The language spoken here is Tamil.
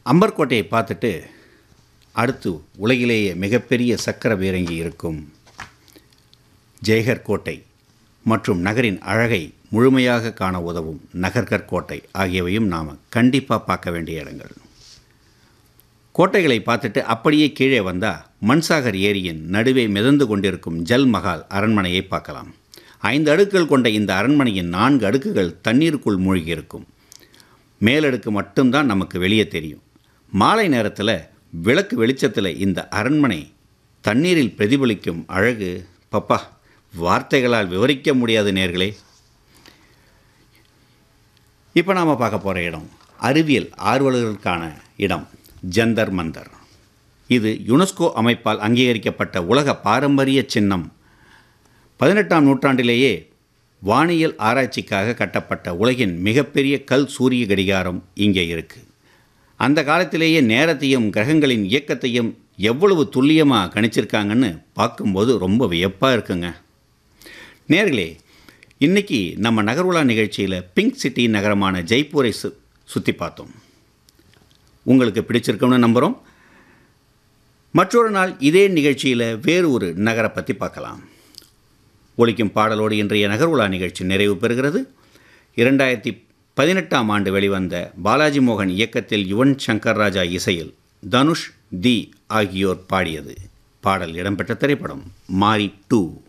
அம்பர்கோட்டையை பார்த்துட்டு அடுத்து உலகிலேயே மிகப்பெரிய சக்கர பீரங்கி இருக்கும் ஜெய்கர் கோட்டை மற்றும் நகரின் அழகை முழுமையாக காண உதவும் நகர்கர் கோட்டை ஆகியவையும் நாம் கண்டிப்பாக பார்க்க வேண்டிய இடங்கள் கோட்டைகளை பார்த்துட்டு அப்படியே கீழே வந்தால் மன்சாகர் ஏரியின் நடுவே மிதந்து கொண்டிருக்கும் ஜல் மஹால் அரண்மனையை பார்க்கலாம் ஐந்து அடுக்குகள் கொண்ட இந்த அரண்மனையின் நான்கு அடுக்குகள் தண்ணீருக்குள் மூழ்கி இருக்கும் மேலடுக்கு மட்டும்தான் நமக்கு வெளியே தெரியும் மாலை நேரத்தில் விளக்கு வெளிச்சத்தில் இந்த அரண்மனை தண்ணீரில் பிரதிபலிக்கும் அழகு பப்பா வார்த்தைகளால் விவரிக்க முடியாத நேர்களே இப்போ நாம் பார்க்க போகிற இடம் அறிவியல் ஆர்வலர்களுக்கான இடம் ஜந்தர் மந்தர் இது யுனெஸ்கோ அமைப்பால் அங்கீகரிக்கப்பட்ட உலக பாரம்பரிய சின்னம் பதினெட்டாம் நூற்றாண்டிலேயே வானியல் ஆராய்ச்சிக்காக கட்டப்பட்ட உலகின் மிகப்பெரிய கல் சூரிய கடிகாரம் இங்கே இருக்குது அந்த காலத்திலேயே நேரத்தையும் கிரகங்களின் இயக்கத்தையும் எவ்வளவு துல்லியமாக கணிச்சிருக்காங்கன்னு பார்க்கும்போது ரொம்ப வியப்பாக இருக்குங்க நேர்களே இன்றைக்கி நம்ம நகர்வுலா நிகழ்ச்சியில் பிங்க் சிட்டி நகரமான ஜெய்ப்பூரை சு சுற்றி பார்த்தோம் உங்களுக்கு பிடிச்சிருக்கும்னு நம்புகிறோம் மற்றொரு நாள் இதே நிகழ்ச்சியில் வேறு ஒரு நகரை பற்றி பார்க்கலாம் ஒலிக்கும் பாடலோடு இன்றைய நகர்வுலா நிகழ்ச்சி நிறைவு பெறுகிறது இரண்டாயிரத்தி பதினெட்டாம் ஆண்டு வெளிவந்த பாலாஜி மோகன் இயக்கத்தில் யுவன் சங்கர் ராஜா இசையில் தனுஷ் தி ஆகியோர் பாடியது பாடல் இடம்பெற்ற திரைப்படம் மாரி டூ